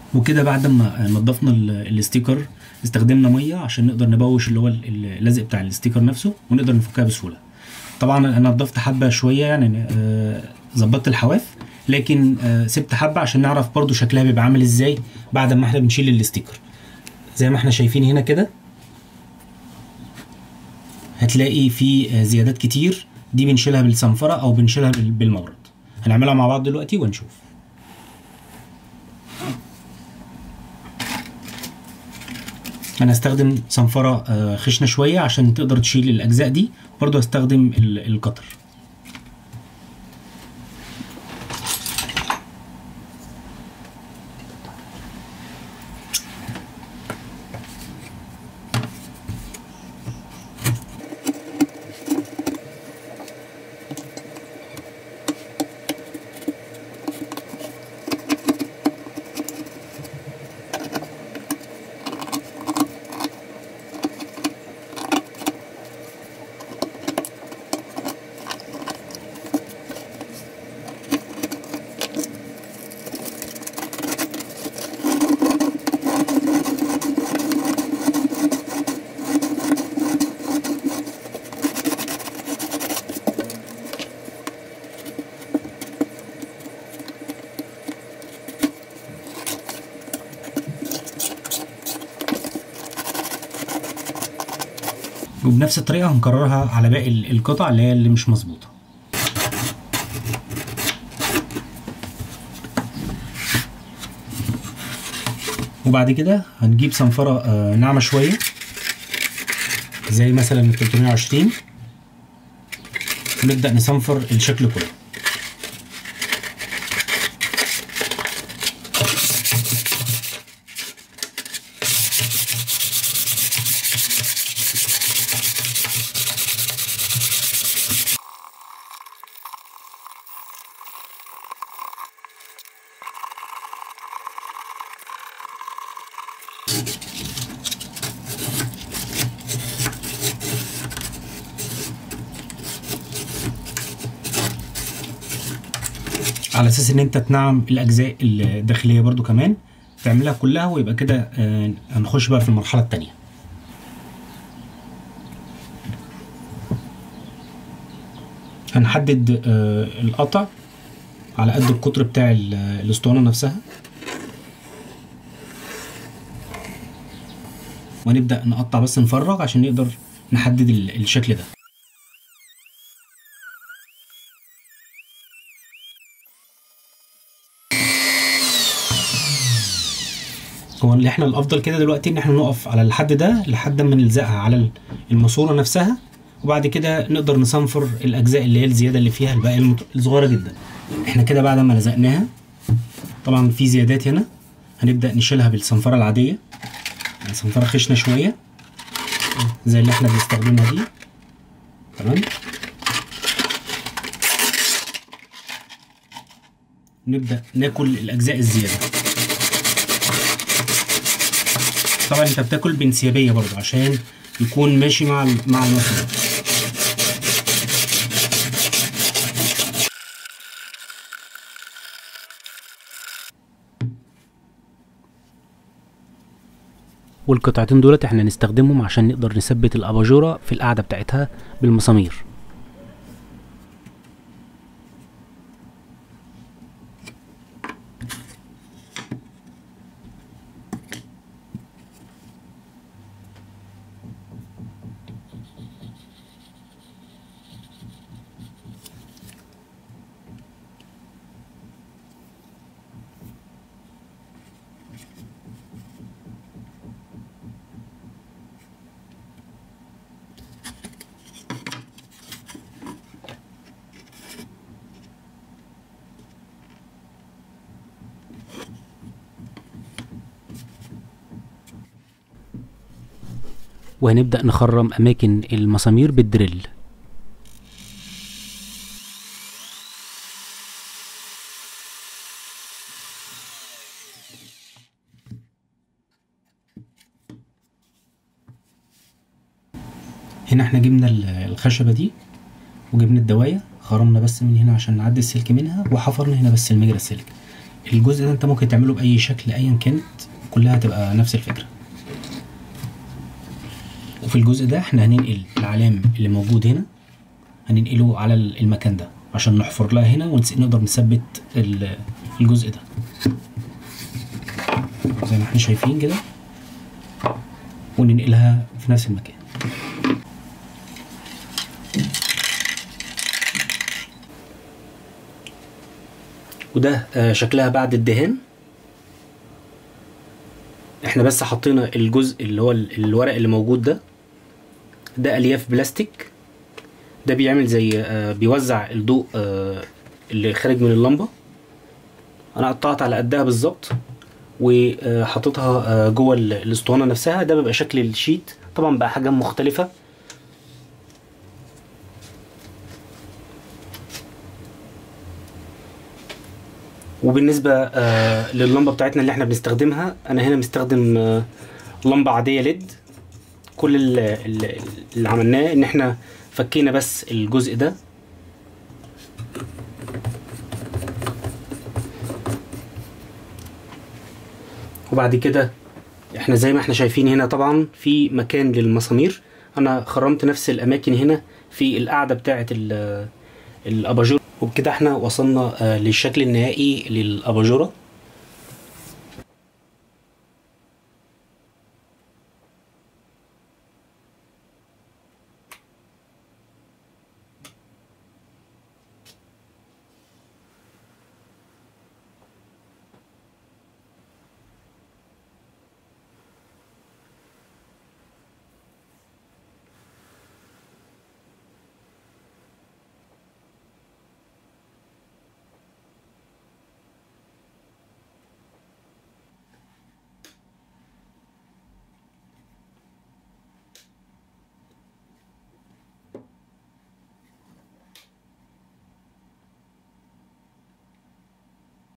وكده بعد ما نضفنا ال- الستيكر استخدمنا ميه عشان نقدر نبوش اللي هو ال- اللزق بتاع الستيكر نفسه ونقدر نفكها بسهوله طبعا انا نضفت حبه شويه يعني آه، ظبطت الحواف لكن آه، سبت حبه عشان نعرف برضو شكلها بيبقى عامل ازاي بعد ما احنا بنشيل الستيكر زي ما احنا شايفين هنا كده هتلاقي في آه، زيادات كتير دي بنشيلها بالصنفره او بنشيلها بال- بالمورد هنعملها مع بعض دلوقتي ونشوف انا هستخدم صنفره آه، خشنه شويه عشان تقدر تشيل الاجزاء دي برضو هستخدم ال- القطر وبنفس الطريقه هنكررها على باقي ال- القطع اللي هي اللي مش مظبوطه وبعد كده هنجيب صنفره آه، ناعمه شويه زي مثلا ال 320 ونبدا نصنفر الشكل كله على اساس ان انت تنعم الاجزاء الداخليه برضو كمان تعملها كلها ويبقى كده آه، هنخش بقى في المرحله الثانيه هنحدد آه، القطع على قد القطر بتاع ال- الاسطوانه نفسها ونبدا نقطع بس نفرغ عشان نقدر نحدد ال- الشكل ده هو اللي احنا الافضل كده دلوقتي ان احنا نقف على الحد ده لحد ما نلزقها على الماسوره نفسها وبعد كده نقدر نصنفر الاجزاء اللي هي الزياده اللي فيها الباقي المت- الصغيره جدا احنا كده بعد ما لزقناها طبعا في زيادات هنا هنبدا نشيلها بالصنفره العاديه يعني صنفره خشنه شويه زي اللي احنا بنستخدمها دي تمام نبدا ناكل الاجزاء الزياده طبعا انت بتاكل بانسيابيه برضو عشان يكون ماشي مع ال- مع الوصفه والقطعتين دولت احنا نستخدمهم عشان نقدر نثبت الاباجوره في القاعده بتاعتها بالمسامير وهنبدأ نخرم أماكن المسامير بالدريل هنا احنا جبنا ال- الخشبة دي وجبنا الدواية خرمنا بس من هنا عشان نعدي السلك منها وحفرنا هنا بس المجرى السلك الجزء ده انت ممكن تعمله باي شكل ايا كانت كلها هتبقى نفس الفكره وفي الجزء ده احنا هننقل العلام اللي موجود هنا هننقله على المكان ده عشان نحفر لها هنا ونقدر نثبت ال- الجزء ده زي ما احنا شايفين كده وننقلها في نفس المكان وده آه، شكلها بعد الدهان احنا بس حطينا الجزء اللي هو ال- الورق اللي موجود ده ده الياف بلاستيك ده بيعمل زي آه، بيوزع الضوء آه، اللي خارج من اللمبه انا قطعت على قدها بالظبط وحطيتها آه، جوه ال- الاسطوانه نفسها ده بيبقى شكل الشيت طبعا بقى حاجه مختلفه وبالنسبه آه، لللمبه بتاعتنا اللي احنا بنستخدمها انا هنا مستخدم آه، لمبه عاديه ليد كل ال- ال- اللي عملناه ان احنا فكينا بس الجزء ده وبعد كده احنا زي ما احنا شايفين هنا طبعا في مكان للمسامير انا خرمت نفس الاماكن هنا في القاعده بتاعه ال- الاباجوره وبكده احنا وصلنا آه، للشكل النهائي للاباجوره